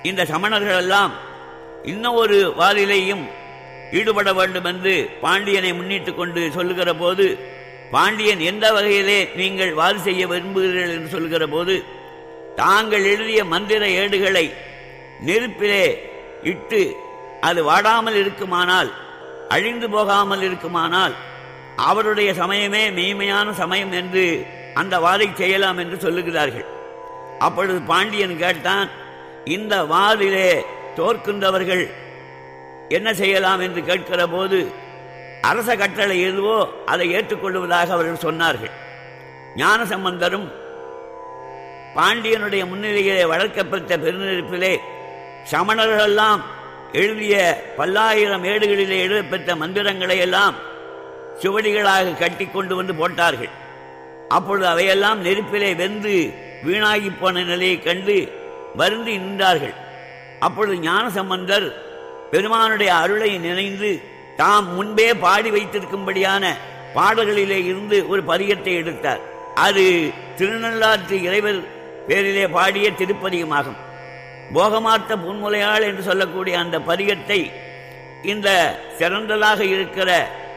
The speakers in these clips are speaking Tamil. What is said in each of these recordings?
இந்த சமணர்கள் எல்லாம் இன்னும் ஒரு வாதிலையும் ஈடுபட வேண்டும் என்று பாண்டியனை முன்னிட்டுக் கொண்டு சொல்லுகிற போது பாண்டியன் எந்த வகையிலே நீங்கள் வாது செய்ய விரும்புகிறீர்கள் என்று சொல்லுகிற போது தாங்கள் எழுதிய மந்திர ஏடுகளை நெருப்பிலே இட்டு அது வாடாமல் இருக்குமானால் அழிந்து போகாமல் இருக்குமானால் அவருடைய சமயமே மெய்மையான சமயம் என்று அந்த வாதை செய்யலாம் என்று சொல்லுகிறார்கள் அப்பொழுது பாண்டியன் கேட்டான் இந்த வாதிலே தோற்கின்றவர்கள் என்ன செய்யலாம் என்று கேட்கிற போது அரச கட்டளை எதுவோ அதை ஏற்றுக்கொள்வதாக அவர்கள் சொன்னார்கள் ஞானசம்பந்தரும் பாண்டியனுடைய முன்னிலையிலே வளர்க்கப்பட்ட பெருநெருப்பிலே சமணர்களெல்லாம் எழுதிய பல்லாயிரம் ஏடுகளிலே எழுதப்பெற்ற மந்திரங்களை எல்லாம் சுவடிகளாக கட்டி கொண்டு வந்து போட்டார்கள் அப்பொழுது அவையெல்லாம் நெருப்பிலே வெந்து வீணாகி போன நிலையை கண்டு வருந்தி நின்றார்கள் அப்பொழுது ஞானசம்பந்தர் பெருமானுடைய அருளை நினைந்து தாம் முன்பே பாடி வைத்திருக்கும்படியான பாடல்களிலே இருந்து ஒரு பதிகத்தை எடுத்தார் அது திருநள்ளாற்று இறைவர் பேரிலே பாடிய திருப்பதிகமாகும் போகமார்த்த புன்முலையாள் என்று சொல்லக்கூடிய அந்த பதிகத்தை இந்த சிறந்ததாக இருக்கிற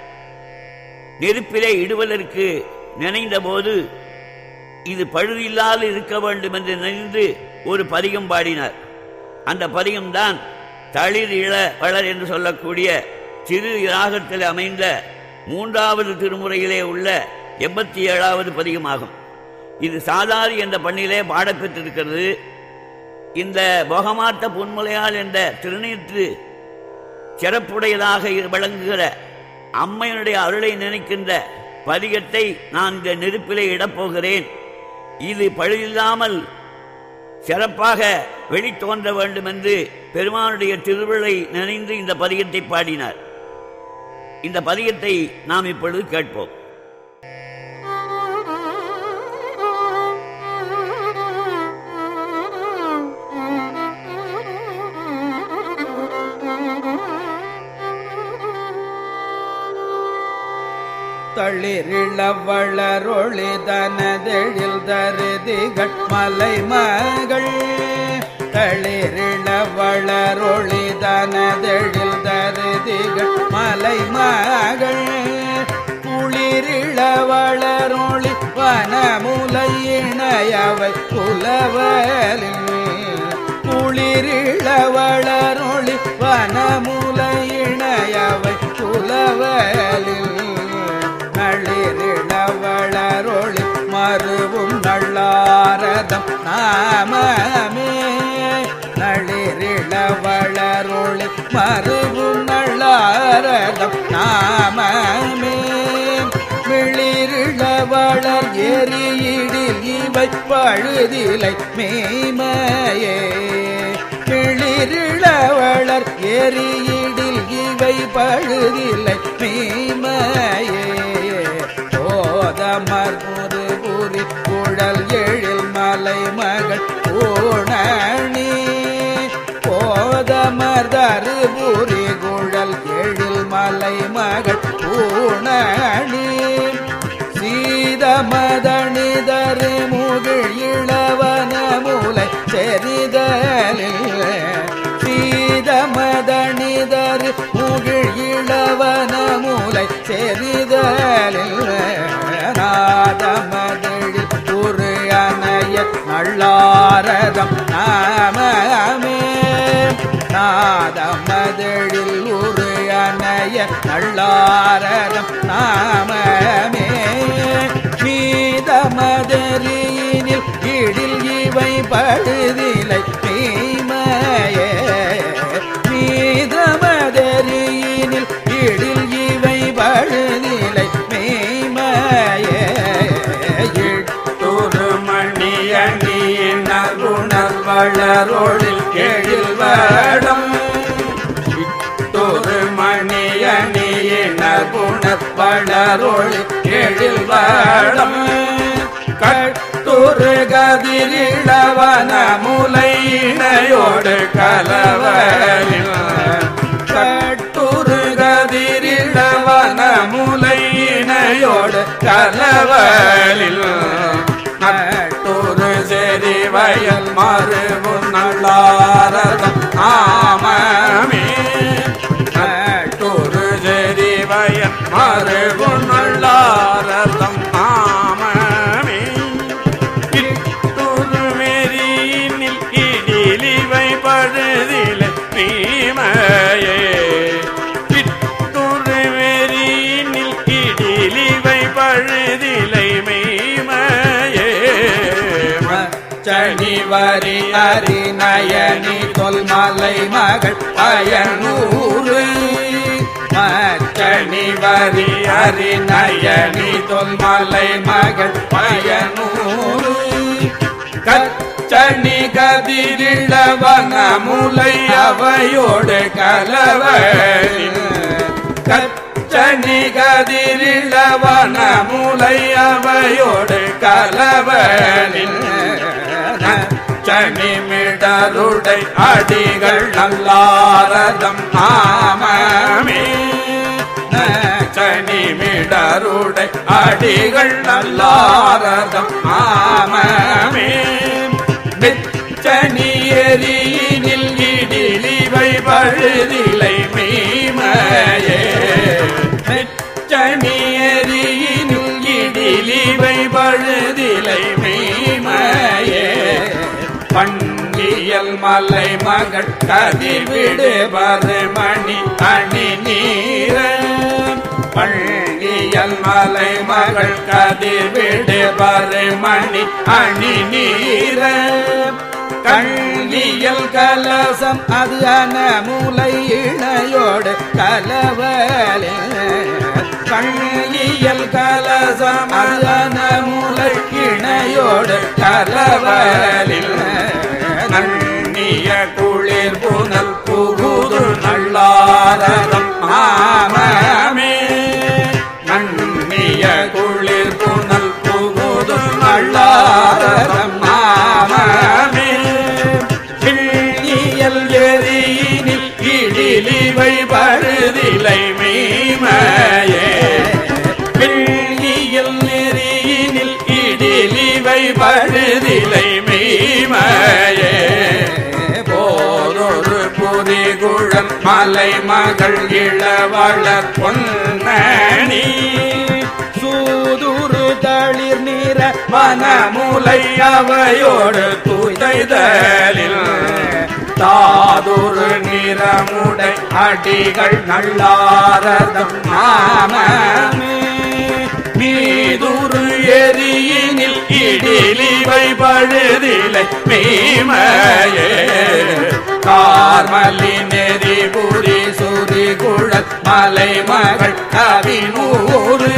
நெருப்பிலே இடுவதற்கு நினைந்த போது இது பழுதில்லாது இருக்க வேண்டும் என்று நினைந்து ஒரு பதிகம் பாடினார் அந்த பதிகம்தான் தளிர் இள வளர் என்று சொல்லக்கூடிய சிறு ராகத்தில் அமைந்த மூன்றாவது திருமுறையிலே உள்ள எண்பத்தி ஏழாவது பதிகமாகும் இது சாதாரி என்ற பண்ணிலே பாடப்பெற்றிருக்கிறது இந்த போகமாத்த பொன்முலையால் என்ற திருநீற்று சிறப்புடையதாக விளங்குகிற அம்மையனுடைய அருளை நினைக்கின்ற பதிகத்தை நான் இந்த நெருப்பிலே இடப்போகிறேன் இது பழுதில்லாமல் சிறப்பாக வெளித்தோன்ற வேண்டும் என்று பெருமானுடைய திருவிழை நினைந்து இந்த பதிகத்தை பாடினார் இந்த பதிகத்தை நாம் இப்பொழுது கேட்போம் தளிரிளவளரொளிதனதெழில் தருதிகள் மலை மகள் தளிரிளவளரொளிதனதெழில் தருதிகள் மலை மகள் குளிரிளவளரொளி வனமுலை இணையவை புலவலில் குளிரிளவளரொளி வனமுலை இணையவை புலவலில் நளிரிளவளரொளி மறுவும் நள்ளாரதம் நாமமே நளிரிளவளரொளி மறுவும் நள்ளாரதம் நாமமே விளிரிளவளர் எரியிடில் இவை பழுதிலை மேய்மையே கிளிரிளவளர் எரியிடில் இவை பழுதிலை மேய்மையே போதமர் முருபுரி குழல் எழில் மலை மகள் பூணணி போதமர் தருபுரி குழல் எழில் மலை மகள் பூணணி சீதமதணிதரு முகிழ் இளவன மூலை செறிதலில் சீதமதணிதரு முகிழ் இளவன மூலை செறிதலில் நாதமதிழில் ஒரு அணைய நள்ளாரதம் நாமமே நாதமதிழில் ஒரு அணைய நள்ளாரதம் நாமமே மீதமதரியினில் இடில் இவை பழுதிலை தீமையே மீதமதரியினில் இடில் இவை பழுதிலை மேய்மையே ஒரு மணி அணியின் நல்குணர் வளரொழில் எழில் வடம் ஒரு மணி அணியின் நல்குணர் வளரொழில் எழில் வடம் கட்டுரு கதிரிழவன முலையினையோடு கலவரில் கட்டுரு கதிரிழவன முலையினையோடு கலவலில் நட்டூரு செறி வயல் மறுபு நல்லாரத வரி அரி நயனி தொல்மலை மகள் பயனூறு மச்சணி வரி அரி நயனி தொல்மலை மகள் பயனூறு கச்சணி கதிரிழவன முலை அவையோடு கலவரின் கச்சணி கதிரிழவன முலை அவையோடு கலவரின் நச்சணி மிடருடை அடிகள் நல்லாரதம் நாமமே நச்சணி மிடருடை அடிகள் நல்லாரதம் நாமமே மிச்சணி எரியினில் இடிலிவை பழுதிலை மீமையே மிச்சணி எரியினில் இடிலிவை பழுதிலை மீமையே பண்டியல் மலை மகள் கதிர்விடு பருமணி அணி நீர பள்ளியல் மலை மகள் கதிர்விடு பருமணி அணி நீர கள்ளியல் கலசம் அது அன மூலை இணையோடு கலவலே கள்ளியல் கலசம் அது அன மூலை இணையோடு கலவலில் நன்னிய குளிர் புனல் புகுது நல்லாரதம் ஆமமே நன்னிய குளிர் புனல் புகுது நல்லாரதம் ஆமமே கிள்ளியல் எரியினில் இடிலிவை பழுதிலை மீமையே கிள்ளியல் நெறியினில் இடிலிவை பழுதிலை மீமையே போதொரு புரிகுழல் மலை மகள் இளவளர் பொன்னணி சூதுரு தளிர் நீர மனமுலை அவையோடு துதைதலில் தாதுரு நிறமுடை அடிகள் நல்லாரதம் நாமமே மீதுரு எரியினில் இடிலிவை பழுதிலை மீமையே கார்மலி நெறி புரி சுரி குழல் மலை மகள் கவினூறு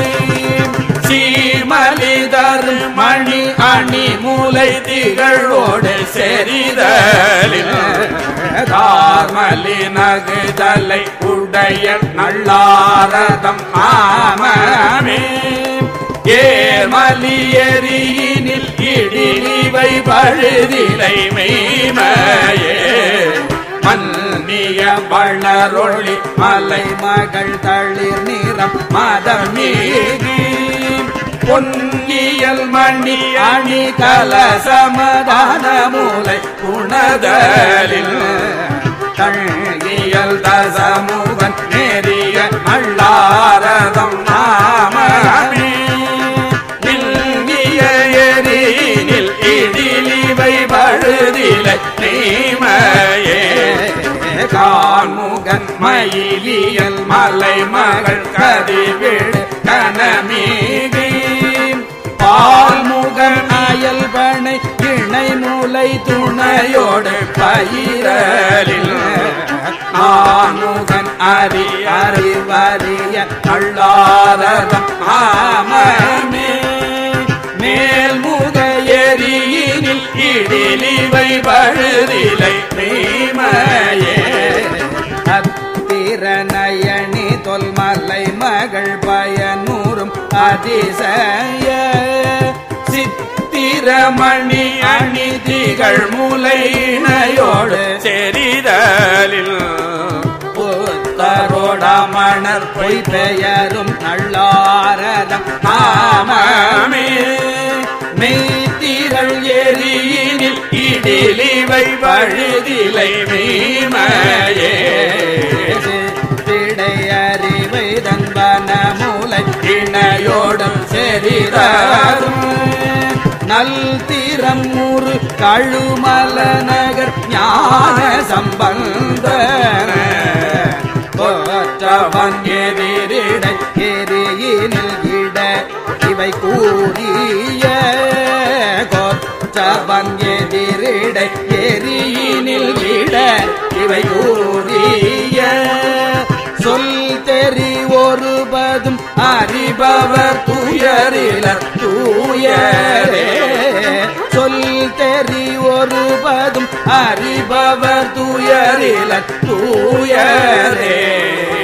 சீர்மலிதர் மணி அணி மூலை திகழோடு செறிதலில் கார்மலி நகுதலை உடைய நல்லாரதம் ஆமமே ஏமலி எரியினில் இடிலிவை பழுதிலை மெய்மையே மன்னிய வளரொளி மலை மகள் தளிர் நிறம் மதம் மீகி பொன்னியல் மணி அணி கலசமதான மூலை உணதலில் தழ்கியல் தசமுகன் நெறிய நல்லாரதம் நாமமே நில்கிய எரியினில் இடிலிவை பழுதிலை நீமையே கான்முகன் மயிலியல் மலை மகள் கதிவிடு கனமீகி பால்முகன் அயல் பனை இணை மூலை துணையோடு பயிரலில் ஆமுகன் அறி அறிவறிய அள்ளாரதம் ஆமமே மேல் முக எரியினில் இடிலிவை பழுதிலை நீமையே அத்திரநயனி தொல்மலை மகள் பயனூறும் அதிசய சித்திரமணி அணி திகழ் முலையினையோடு செறிதலில் புத்தரோடமணர் பொய் பெயரும் நல்லாரதம் நாமமே மெய்த்திரள் எரியினில் இடிலிவை பழுதிலை மீமையே திடை அறிவை தன்பன மூலை இணையோடும் செறிதாரும் நல் திறம் ஊறு கழுமல நகர் ஞான சம்பந்தன போற்றவன் எதிரிடை எரியினில் இட இவை கூறிய கொற்றவன் எதிரிடை அவர் துயரில தூயரே